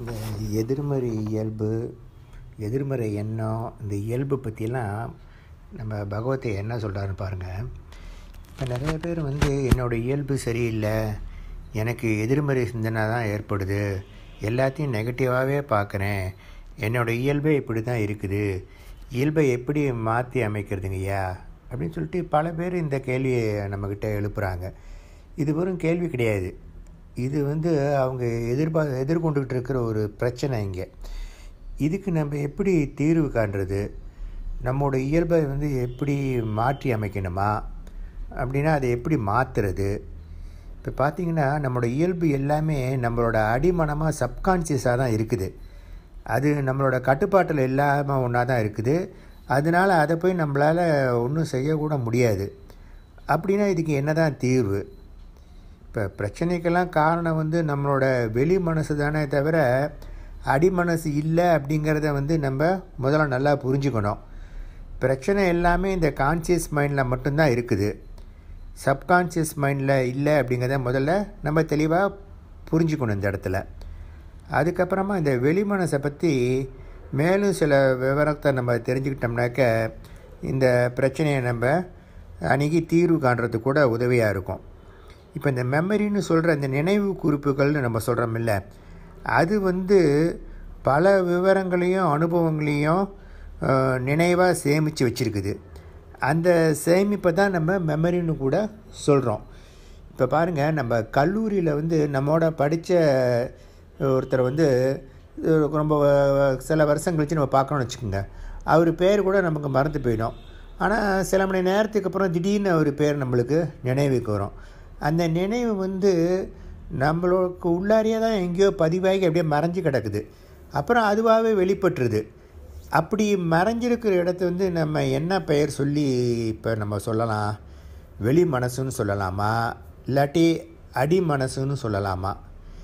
இந்த எதிர்மறை இயல்பு எதிர்மறை எண்ணம் இந்த இயல்பு பற்றிலாம் நம்ம பகவத்தை என்ன சொல்கிறாருன்னு பாருங்கள் இப்போ நிறைய பேர் வந்து என்னோடய இயல்பு சரியில்லை எனக்கு எதிர்மறை சிந்தனை தான் ஏற்படுது எல்லாத்தையும் நெகட்டிவாகவே பார்க்குறேன் என்னோடய இயல்பே இப்படி தான் இருக்குது இயல்பை எப்படி மாற்றி அமைக்கிறதுங்கய்யா அப்படின்னு சொல்லிட்டு பல பேர் இந்த கேள்வியை நம்மக்கிட்ட எழுப்புகிறாங்க இது வெறும் கேள்வி கிடையாது இது வந்து அவங்க எதிர்பார் எதிர்கொண்டுகிட்டு இருக்கிற ஒரு பிரச்சனை இங்கே இதுக்கு நம்ம எப்படி தீர்வு காண்றது நம்மளோட இயல்பை வந்து எப்படி மாற்றி அமைக்கணுமா அப்படின்னா அதை எப்படி மாற்றுறது இப்போ பார்த்திங்கன்னா நம்மளோட இயல்பு எல்லாமே நம்மளோட அடிமனமாக சப்கான்சியஸாக தான் இருக்குது அது நம்மளோட கட்டுப்பாட்டில் இல்லாமல் ஒன்றா தான் இருக்குது அதனால் அதை போய் நம்மளால் ஒன்றும் செய்யக்கூட முடியாது அப்படின்னா இதுக்கு என்ன தான் தீர்வு இப்போ பிரச்சனைக்கெல்லாம் காரணம் வந்து நம்மளோட வெளி மனசு தானே தவிர அடி மனசு இல்லை அப்படிங்கிறத வந்து நம்ம முதல்ல நல்லா புரிஞ்சுக்கணும் பிரச்சனை எல்லாமே இந்த கான்சியஸ் மைண்டில் மட்டும்தான் இருக்குது சப்கான்ஷியஸ் மைண்டில் இல்லை அப்படிங்கிறத முதல்ல நம்ம தெளிவாக புரிஞ்சுக்கணும் இந்த இடத்துல அதுக்கப்புறமா இந்த வெளி மனசை பற்றி மேலும் சில விவரத்தை நம்ம தெரிஞ்சுக்கிட்டோம்னாக்க இந்த பிரச்சனையை நம்ம அணுகி தீர்வு காண்றது கூட உதவியாக இருக்கும் இப்போ இந்த மெமரின்னு சொல்கிற இந்த நினைவு குறிப்புகள்னு நம்ம சொல்கிறோமில்ல அது வந்து பல விவரங்களையும் அனுபவங்களையும் நினைவாக சேமித்து வச்சுருக்குது அந்த சேமிப்பை தான் நம்ம மெமரின்னு கூட சொல்கிறோம் இப்போ பாருங்கள் நம்ம கல்லூரியில் வந்து நம்மோட படித்த ஒருத்தர் வந்து ரொம்ப சில வருஷம் கழித்து நம்ம பார்க்கணும்னு வச்சுக்கோங்க அவர் பேர் கூட நமக்கு மறந்து போயிடும் ஆனால் சில மணி நேரத்துக்கு அப்புறம் திடீர்னு அவர் பேர் நம்மளுக்கு நினைவுக்கு வரும் அந்த நினைவு வந்து நம்மளுக்கு உள்ளாரியே தான் எங்கேயோ பதிவாகி அப்படியே மறைஞ்சு கிடக்குது அப்புறம் அதுவாகவே வெளிப்பட்டுருது அப்படி மறைஞ்சிருக்கிற இடத்த வந்து நம்ம என்ன பெயர் சொல்லி இப்போ நம்ம சொல்லலாம் வெளி மனசுன்னு சொல்லலாமா இல்லாட்டி அடி மனசுன்னு சொல்லலாமா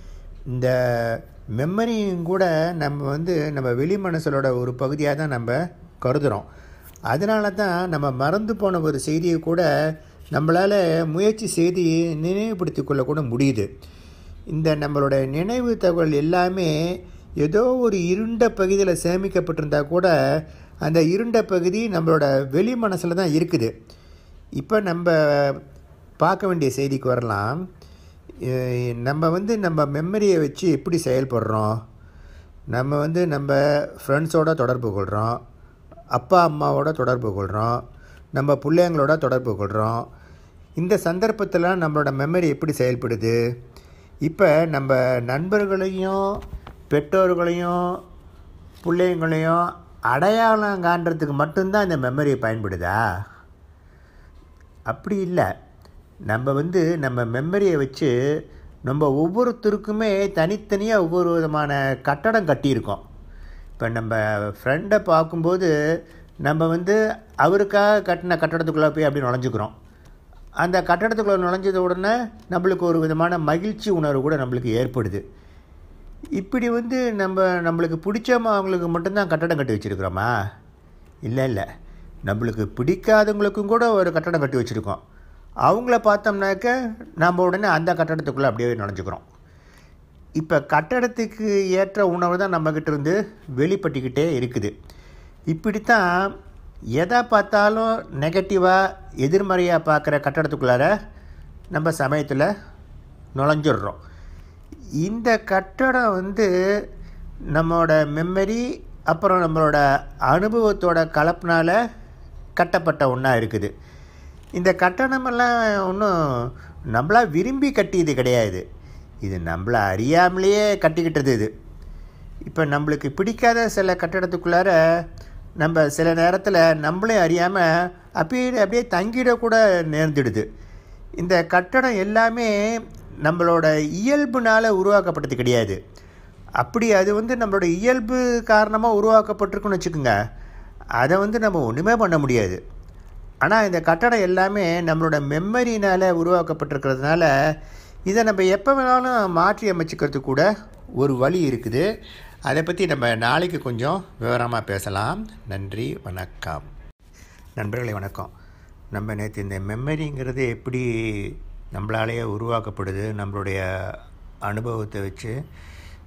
இந்த மெமரியும் கூட நம்ம வந்து நம்ம வெளி மனசலோட ஒரு பகுதியாக தான் நம்ம கருதுகிறோம் அதனால தான் நம்ம மறந்து போன ஒரு செய்தியை கூட நம்மளால் முயற்சி செய்து நினைவுபடுத்தி கொள்ள கூட முடியுது இந்த நம்மளோட நினைவு தகவல் எல்லாமே ஏதோ ஒரு இருண்ட பகுதியில் சேமிக்கப்பட்டிருந்தா கூட அந்த இருண்ட பகுதி நம்மளோட வெளி மனசில் தான் இருக்குது இப்போ நம்ம பார்க்க வேண்டிய செய்திக்கு வரலாம் நம்ம வந்து நம்ம மெமரியை வச்சு எப்படி செயல்படுறோம் நம்ம வந்து நம்ம ஃப்ரெண்ட்ஸோட தொடர்பு கொள்கிறோம் அப்பா அம்மாவோட தொடர்பு கொள்கிறோம் நம்ம பிள்ளைங்களோட தொடர்பு கொள்கிறோம் இந்த சந்தர்ப்பத்தில் நம்மளோட மெமரி எப்படி செயல்படுது இப்போ நம்ம நண்பர்களையும் பெற்றோர்களையும் பிள்ளைங்களையும் அடையாளம் காண்றதுக்கு மட்டும்தான் இந்த மெமரியை பயன்படுதா அப்படி இல்லை நம்ம வந்து நம்ம மெமரியை வச்சு நம்ம ஒவ்வொருத்தருக்குமே தனித்தனியாக ஒவ்வொரு விதமான கட்டடம் கட்டியிருக்கோம் இப்போ நம்ம ஃப்ரெண்டை பார்க்கும்போது நம்ம வந்து அவருக்காக கட்டின கட்டடத்துக்குள்ளே போய் அப்படி நுழைஞ்சுக்கிறோம் அந்த கட்டடத்துக்குள்ளே நுழைஞ்சத உடனே நம்மளுக்கு ஒரு விதமான மகிழ்ச்சி உணர்வு கூட நம்மளுக்கு ஏற்படுது இப்படி வந்து நம்ம நம்மளுக்கு பிடிச்சவங்களுக்கு மட்டும்தான் கட்டடம் கட்டி வச்சுருக்குறோமா இல்லை இல்லை நம்மளுக்கு பிடிக்காதவங்களுக்கும் கூட ஒரு கட்டடம் கட்டி வச்சுருக்கோம் அவங்கள பார்த்தோம்னாக்க நம்ம உடனே அந்த கட்டடத்துக்குள்ளே அப்படியே நுழைஞ்சுக்கிறோம் இப்போ கட்டடத்துக்கு ஏற்ற உணவு தான் நம்மக்கிட்ட இருந்து வெளிப்பட்டுக்கிட்டே இருக்குது இப்படித்தான் எதை பார்த்தாலும் நெகட்டிவாக எதிர்மறையாக பார்க்குற கட்டடத்துக்குள்ளார நம்ம சமயத்தில் நுழைஞ்சிடுறோம் இந்த கட்டடம் வந்து நம்மளோட மெமரி அப்புறம் நம்மளோட அனுபவத்தோட கலப்பினால் கட்டப்பட்ட ஒன்றா இருக்குது இந்த கட்டணமெல்லாம் ஒன்றும் நம்மளா விரும்பி கட்டியது கிடையாது இது நம்மளை அறியாமலேயே கட்டிக்கிட்டது இது இப்போ நம்மளுக்கு பிடிக்காத சில கட்டடத்துக்குள்ளார நம்ம சில நேரத்தில் நம்மளே அறியாமல் அப்படியே அப்படியே தங்கிடக்கூட நேர்ந்துடுது இந்த கட்டடம் எல்லாமே நம்மளோட இயல்புனால் உருவாக்கப்பட்டது கிடையாது அப்படி அது வந்து நம்மளோட இயல்பு காரணமாக உருவாக்கப்பட்டிருக்குன்னு வச்சுக்கோங்க அதை வந்து நம்ம ஒன்றுமே பண்ண முடியாது ஆனால் இந்த கட்டடம் எல்லாமே நம்மளோட மெமரினால் உருவாக்கப்பட்டிருக்கிறதுனால இதை நம்ம எப்போ வேணாலும் மாற்றி அமைச்சிக்கிறதுக்கு கூட ஒரு வழி இருக்குது அதை பற்றி நம்ம நாளைக்கு கொஞ்சம் விவரமாக பேசலாம் நன்றி வணக்கம் நண்பர்களே வணக்கம் நம்ம நேற்று இந்த மெமரிங்கிறது எப்படி நம்மளாலேயே உருவாக்கப்படுது நம்மளுடைய அனுபவத்தை வச்சு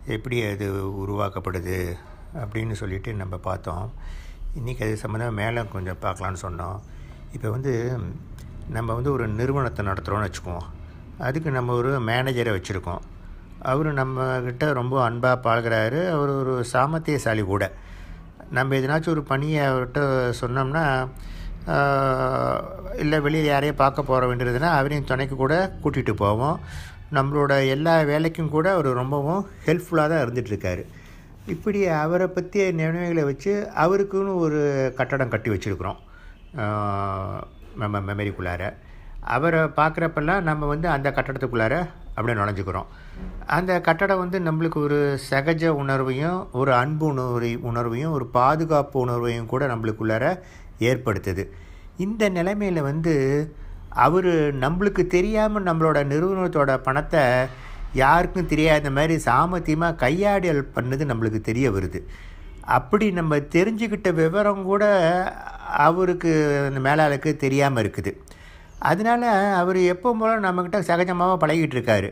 எப்படி அது உருவாக்கப்படுது அப்படின்னு சொல்லிட்டு நம்ம பார்த்தோம் இன்றைக்கி அது சம்மந்தமாக மேலே கொஞ்சம் பார்க்கலான்னு சொன்னோம் இப்போ வந்து நம்ம வந்து ஒரு நிறுவனத்தை நடத்துகிறோன்னு வச்சுக்குவோம் அதுக்கு நம்ம ஒரு மேனேஜரை வச்சுருக்கோம் அவர் நம்மக்கிட்ட ரொம்ப அன்பாக பழகிறாரு அவர் ஒரு சாமர்த்தியசாலி கூட நம்ம எதனாச்சும் ஒரு பணியை அவர்கிட்ட சொன்னோம்னா இல்லை வெளியில் யாரையும் பார்க்க போகிற வேண்டியதுன்னா அவரையும் துணைக்கு கூட கூட்டிகிட்டு போவோம் நம்மளோட எல்லா வேலைக்கும் கூட அவர் ரொம்பவும் ஹெல்ப்ஃபுல்லாக தான் இருந்துகிட்ருக்காரு இப்படி அவரை பற்றிய நினைவுகளை வச்சு அவருக்குன்னு ஒரு கட்டடம் கட்டி வச்சுருக்குறோம் நம்ம மெமரிக்குள்ளார அவரை பார்க்குறப்பெல்லாம் நம்ம வந்து அந்த கட்டடத்துக்குள்ளார அப்படியே நுழைஞ்சுக்கிறோம் அந்த கட்டடம் வந்து நம்மளுக்கு ஒரு சகஜ உணர்வையும் ஒரு அன்பு உணர்வை உணர்வையும் ஒரு பாதுகாப்பு உணர்வையும் கூட நம்மளுக்குள்ளார ஏற்படுத்துது இந்த நிலைமையில் வந்து அவர் நம்மளுக்கு தெரியாமல் நம்மளோட நிறுவனத்தோட பணத்தை யாருக்கும் தெரியாத மாதிரி சாமர்த்தியமாக கையாடல் பண்ணது நம்மளுக்கு தெரிய வருது அப்படி நம்ம தெரிஞ்சுக்கிட்ட விவரம் கூட அவருக்கு அந்த மேலாளுக்கு தெரியாமல் இருக்குது அதனால் அவர் எப்போ போல் நம்மக்கிட்ட சகஜமாக பழகிட்டு இருக்காரு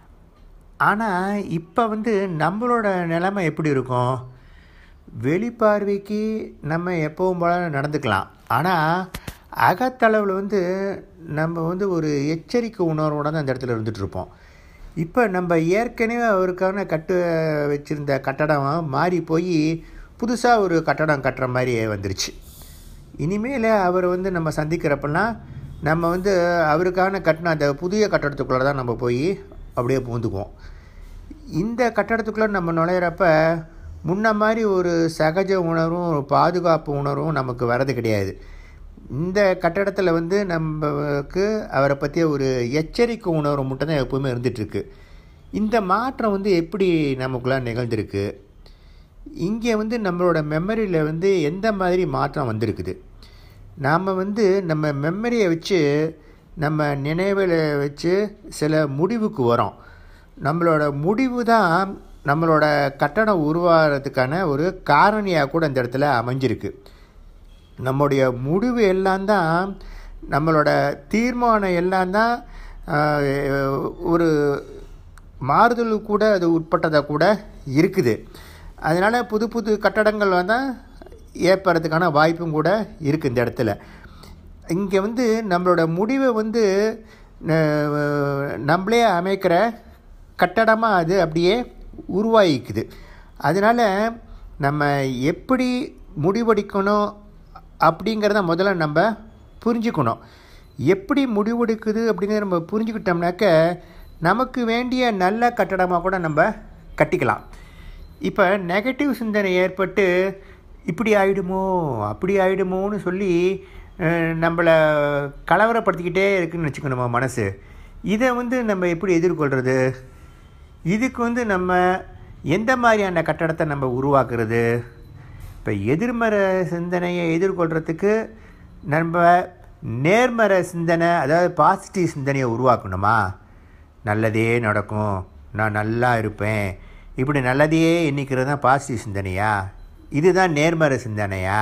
ஆனால் இப்போ வந்து நம்மளோட நிலைமை எப்படி இருக்கும் வெளிப்பார்வைக்கு நம்ம எப்பவும் போல் நடந்துக்கலாம் ஆனால் அகத்தளவில் வந்து நம்ம வந்து ஒரு எச்சரிக்கை உணர்வோடு தான் அந்த இடத்துல இருந்துகிட்ருப்போம் இப்போ நம்ம ஏற்கனவே அவருக்கான கட்டு வச்சுருந்த கட்டடம் மாறி போய் புதுசாக ஒரு கட்டடம் கட்டுற மாதிரி வந்துருச்சு இனிமேல் அவர் வந்து நம்ம சந்திக்கிறப்பெல்லாம் நம்ம வந்து அவருக்கான கட்டின அந்த புதிய கட்டடத்துக்குள்ளே தான் நம்ம போய் அப்படியே பூந்துக்குவோம் இந்த கட்டடத்துக்குள்ளே நம்ம நுழையிறப்ப முன்ன மாதிரி ஒரு சகஜ உணர்வும் ஒரு பாதுகாப்பு உணர்வும் நமக்கு வரது கிடையாது இந்த கட்டடத்தில் வந்து நமக்கு அவரை பற்றிய ஒரு எச்சரிக்கை உணர்வு மட்டும் தான் எப்போவுமே இருந்துகிட்ருக்கு இந்த மாற்றம் வந்து எப்படி நமக்குள்ளே நிகழ்ந்திருக்கு இங்கே வந்து நம்மளோட மெமரியில் வந்து எந்த மாதிரி மாற்றம் வந்திருக்குது நாம் வந்து நம்ம மெமரியை வச்சு நம்ம நினைவில் வச்சு சில முடிவுக்கு வரோம் நம்மளோட முடிவு தான் நம்மளோட கட்டணம் உருவாகிறதுக்கான ஒரு காரணியாக கூட இந்த இடத்துல அமைஞ்சிருக்கு நம்முடைய முடிவு எல்லாம் தான் நம்மளோட தீர்மானம் எல்லாம் தான் ஒரு மாறுதல் கூட அது உட்பட்டதாக கூட இருக்குது அதனால் புது புது கட்டடங்கள் வந்தால் ஏற்படுறதுக்கான வாய்ப்பும் கூட இருக்குது இந்த இடத்துல இங்கே வந்து நம்மளோட முடிவை வந்து நம்மளே அமைக்கிற கட்டடமாக அது அப்படியே உருவாகிக்குது அதனால் நம்ம எப்படி முடிவெடுக்கணும் அப்படிங்கிறத முதல்ல நம்ம புரிஞ்சுக்கணும் எப்படி முடிவெடுக்குது அப்படிங்கிறத நம்ம புரிஞ்சுக்கிட்டோம்னாக்க நமக்கு வேண்டிய நல்ல கட்டடமாக கூட நம்ம கட்டிக்கலாம் இப்போ நெகட்டிவ் சிந்தனை ஏற்பட்டு இப்படி ஆகிடுமோ அப்படி ஆகிடுமோன்னு சொல்லி நம்மளை கலவரப்படுத்திக்கிட்டே இருக்குன்னு வச்சுக்கணுமா மனசு இதை வந்து நம்ம எப்படி எதிர்கொள்கிறது இதுக்கு வந்து நம்ம எந்த மாதிரியான கட்டடத்தை நம்ம உருவாக்குறது இப்போ எதிர்மறை சிந்தனையை எதிர்கொள்கிறதுக்கு நம்ம நேர்மறை சிந்தனை அதாவது பாசிட்டிவ் சிந்தனையை உருவாக்கணுமா நல்லதே நடக்கும் நான் நல்லா இருப்பேன் இப்படி நல்லதையே எண்ணிக்கிறது தான் பாசிட்டிவ் சிந்தனையா இதுதான் நேர்மறை சிந்தனையா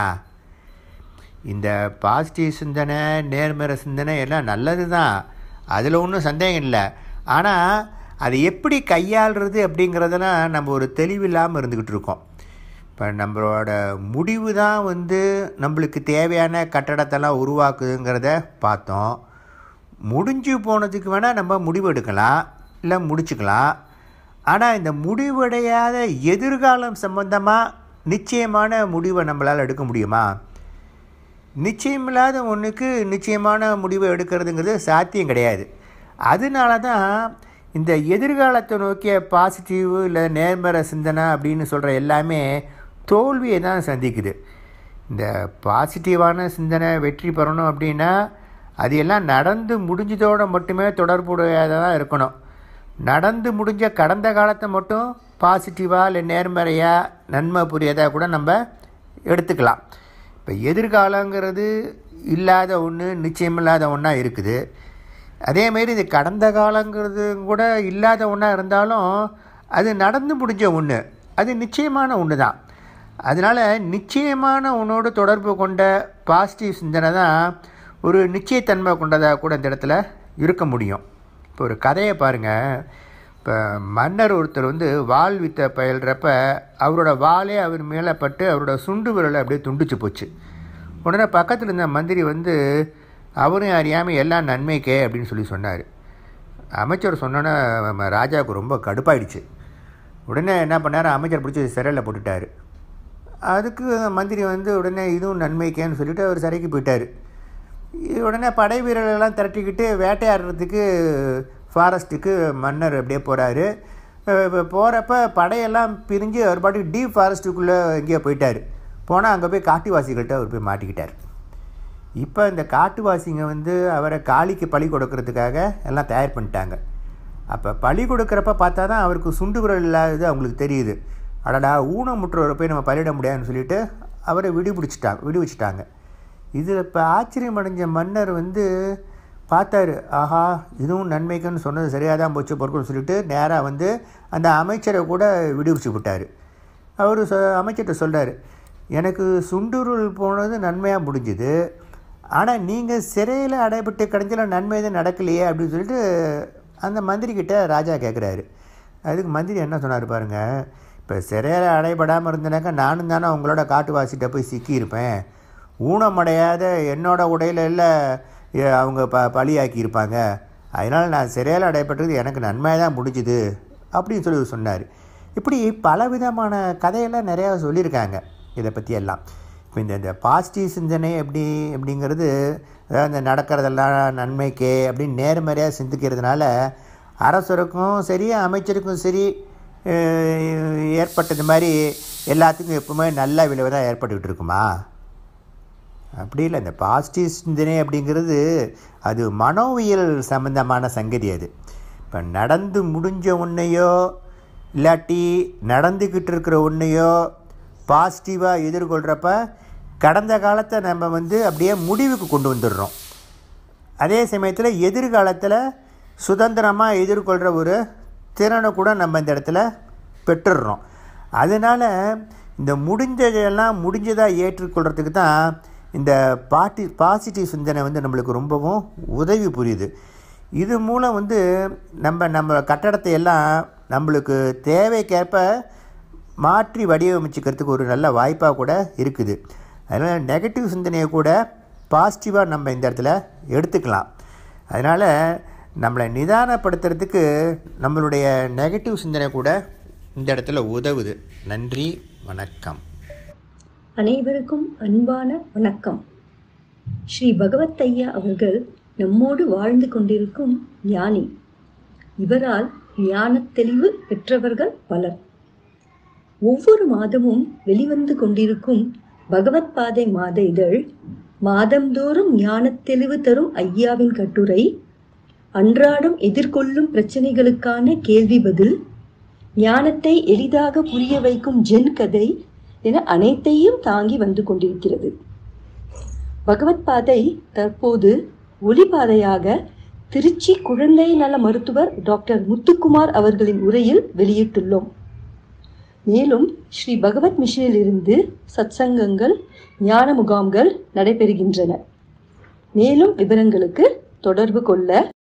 இந்த பாசிட்டிவ் சிந்தனை நேர்மறை சிந்தனை எல்லாம் நல்லது தான் அதில் ஒன்றும் சந்தேகம் இல்லை ஆனால் அதை எப்படி கையாளுறது அப்படிங்கிறதெல்லாம் நம்ம ஒரு தெளிவில்லாமல் இருந்துக்கிட்டு இருக்கோம் இப்போ நம்மளோட முடிவு தான் வந்து நம்மளுக்கு தேவையான கட்டடத்தெல்லாம் உருவாக்குதுங்கிறத பார்த்தோம் முடிஞ்சு போனதுக்கு வேணால் நம்ம முடிவு எடுக்கலாம் இல்லை முடிச்சுக்கலாம் ஆனால் இந்த முடிவடையாத எதிர்காலம் சம்பந்தமாக நிச்சயமான முடிவை நம்மளால் எடுக்க முடியுமா நிச்சயமில்லாத ஒன்றுக்கு நிச்சயமான முடிவை எடுக்கிறதுங்கிறது சாத்தியம் கிடையாது அதனால தான் இந்த எதிர்காலத்தை நோக்கிய பாசிட்டிவ் இல்லை நேர்மறை சிந்தனை அப்படின்னு சொல்கிற எல்லாமே தோல்வியை தான் சந்திக்குது இந்த பாசிட்டிவான சிந்தனை வெற்றி பெறணும் அப்படின்னா அது எல்லாம் நடந்து முடிஞ்சதோடு மட்டுமே தொடர்புடையதாக இருக்கணும் நடந்து முடிஞ்ச கடந்த காலத்தை மட்டும் பாசிட்டிவாக இல்லை நேர்மறையாக நன்மை புரியதாக கூட நம்ம எடுத்துக்கலாம் இப்போ எதிர்காலங்கிறது இல்லாத ஒன்று நிச்சயமில்லாத ஒன்றா இருக்குது அதேமாரி இது கடந்த காலங்கிறது கூட இல்லாத ஒன்றா இருந்தாலும் அது நடந்து முடிஞ்ச ஒன்று அது நிச்சயமான ஒன்று தான் அதனால் நிச்சயமான உன்னோடு தொடர்பு கொண்ட பாசிட்டிவ் சிந்தனை தான் ஒரு நிச்சயத்தன்மை கொண்டதாக கூட இந்த இடத்துல இருக்க முடியும் இப்போ ஒரு கதையை பாருங்கள் இப்போ மன்னர் ஒருத்தர் வந்து வாள் வித்தை பயில்றப்ப அவரோட வாளே அவர் மேலே பட்டு அவரோட சுண்டு விரலை அப்படியே துண்டிச்சு போச்சு உடனே பக்கத்தில் இருந்த மந்திரி வந்து அவரும் அறியாமல் எல்லாம் நன்மைக்கே அப்படின்னு சொல்லி சொன்னார் அமைச்சர் சொன்னோன்னே நம்ம ராஜாவுக்கு ரொம்ப கடுப்பாயிடுச்சு உடனே என்ன பண்ணார் அமைச்சர் பிடிச்சி சிறையில் போட்டுட்டார் அதுக்கு மந்திரி வந்து உடனே இதுவும் நன்மைக்கேன்னு சொல்லிட்டு அவர் சிறைக்கு போயிட்டார் உடனே படை வீரர்களெல்லாம் திரட்டிக்கிட்டு வேட்டையாடுறதுக்கு ஃபாரஸ்ட்டுக்கு மன்னர் அப்படியே போகிறாரு போகிறப்ப படையெல்லாம் பிரிஞ்சு அவர் பாட்டுக்கு டீப் ஃபாரஸ்ட்டுக்குள்ளே எங்கேயோ போயிட்டார் போனால் அங்கே போய் காட்டுவாசிகள்கிட்ட அவர் போய் மாட்டிக்கிட்டார் இப்போ இந்த காட்டுவாசிங்க வந்து அவரை காளிக்கு பழி கொடுக்கறதுக்காக எல்லாம் தயார் பண்ணிட்டாங்க அப்போ பழி கொடுக்குறப்ப பார்த்தா தான் அவருக்கு சுண்டு விரல் இல்லாதது அவங்களுக்கு தெரியுது அடடா ஊனமுற்றவரை போய் நம்ம பலியிட முடியாதுன்னு சொல்லிட்டு அவரை விடுபிடிச்சிட்டாங்க விடுவிச்சிட்டாங்க இதில் இப்போ ஆச்சரியம் அடைஞ்ச மன்னர் வந்து பார்த்தாரு ஆஹா இதுவும் நன்மைக்குன்னு சொன்னது சரியாக தான் போச்சு பொருட்கள் சொல்லிட்டு நேராக வந்து அந்த அமைச்சரை கூட விடுவிச்சு விட்டார் அவர் சொ அமைச்சர்கிட்ட சொல்கிறார் எனக்கு சுண்டுருள் போனது நன்மையாக முடிஞ்சுது ஆனால் நீங்கள் சிறையில் அடைபட்டு கிடைஞ்சல நன்மை எதுவும் நடக்கலையே அப்படின்னு சொல்லிட்டு அந்த மந்திரிக்கிட்ட ராஜா கேட்குறாரு அதுக்கு மந்திரி என்ன சொன்னார் பாருங்கள் இப்போ சிறையில் அடைபடாமல் இருந்தனாக்கா நானும் தானே உங்களோட காட்டுவாசிகிட்ட போய் சிக்கியிருப்பேன் ஊனமடையாத என்னோட உடையில எல்லாம் அவங்க ப பழியாக்கியிருப்பாங்க அதனால் நான் சிறையில் அடைப்பட்டது எனக்கு நன்மையாக தான் முடிஞ்சுது அப்படின்னு சொல்லி சொன்னார் இப்படி பலவிதமான கதையெல்லாம் நிறையா சொல்லியிருக்காங்க இதை பற்றியெல்லாம் இப்போ இந்த இந்த பாசிட்டிவ் சிந்தனை எப்படி அப்படிங்கிறது அதாவது இந்த நடக்கிறதெல்லாம் நன்மைக்கே அப்படின்னு நேர்மறையாக சிந்திக்கிறதுனால அரசருக்கும் சரி அமைச்சருக்கும் சரி ஏற்பட்டது மாதிரி எல்லாத்துக்கும் எப்பவுமே நல்ல விளைவு தான் ஏற்பட்டுக்கிட்டு இருக்குமா அப்படி இல்லை இந்த பாசிட்டிவ் சிந்தனை அப்படிங்கிறது அது மனோவியல் சம்மந்தமான சங்கதி அது இப்போ நடந்து முடிஞ்ச ஒன்றையோ இல்லாட்டி நடந்துக்கிட்டு இருக்கிற ஒன்றையோ பாசிட்டிவாக எதிர்கொள்கிறப்ப கடந்த காலத்தை நம்ம வந்து அப்படியே முடிவுக்கு கொண்டு வந்துடுறோம் அதே சமயத்தில் எதிர்காலத்தில் சுதந்திரமாக எதிர்கொள்கிற ஒரு திறனை கூட நம்ம இந்த இடத்துல பெற்றுடுறோம் அதனால் இந்த முடிஞ்சதெல்லாம் முடிஞ்சதாக ஏற்றுக்கொள்கிறதுக்கு தான் இந்த பாட்டி பாசிட்டிவ் சிந்தனை வந்து நம்மளுக்கு ரொம்பவும் உதவி புரியுது இது மூலம் வந்து நம்ம நம்ம கட்டடத்தை எல்லாம் நம்மளுக்கு தேவைக்கேற்ப மாற்றி வடிவமைச்சுக்கிறதுக்கு ஒரு நல்ல வாய்ப்பாக கூட இருக்குது அதனால் நெகட்டிவ் சிந்தனையை கூட பாசிட்டிவாக நம்ம இந்த இடத்துல எடுத்துக்கலாம் அதனால் நம்மளை நிதானப்படுத்துறதுக்கு நம்மளுடைய நெகட்டிவ் சிந்தனை கூட இந்த இடத்துல உதவுது நன்றி வணக்கம் அனைவருக்கும் அன்பான வணக்கம் ஸ்ரீ பகவத் ஐயா அவர்கள் நம்மோடு வாழ்ந்து கொண்டிருக்கும் ஞானி இவரால் ஞானத் தெளிவு பெற்றவர்கள் பலர் ஒவ்வொரு மாதமும் வெளிவந்து கொண்டிருக்கும் பகவத் பாதை மாத இதழ் மாதந்தோறும் ஞானத் தெளிவு தரும் ஐயாவின் கட்டுரை அன்றாடம் எதிர்கொள்ளும் பிரச்சனைகளுக்கான கேள்வி பதில் ஞானத்தை எளிதாக புரிய வைக்கும் ஜென் கதை என அனைத்தையும் தாங்கி வந்து கொண்டிருக்கிறது பகவத் பாதை தற்போது ஒளிபாதையாக திருச்சி குழந்தை நல மருத்துவர் டாக்டர் முத்துக்குமார் அவர்களின் உரையில் வெளியிட்டுள்ளோம் மேலும் ஸ்ரீ பகவத் மிஷனில் இருந்து சத்சங்கங்கள் ஞான முகாம்கள் நடைபெறுகின்றன மேலும் விவரங்களுக்கு தொடர்பு கொள்ள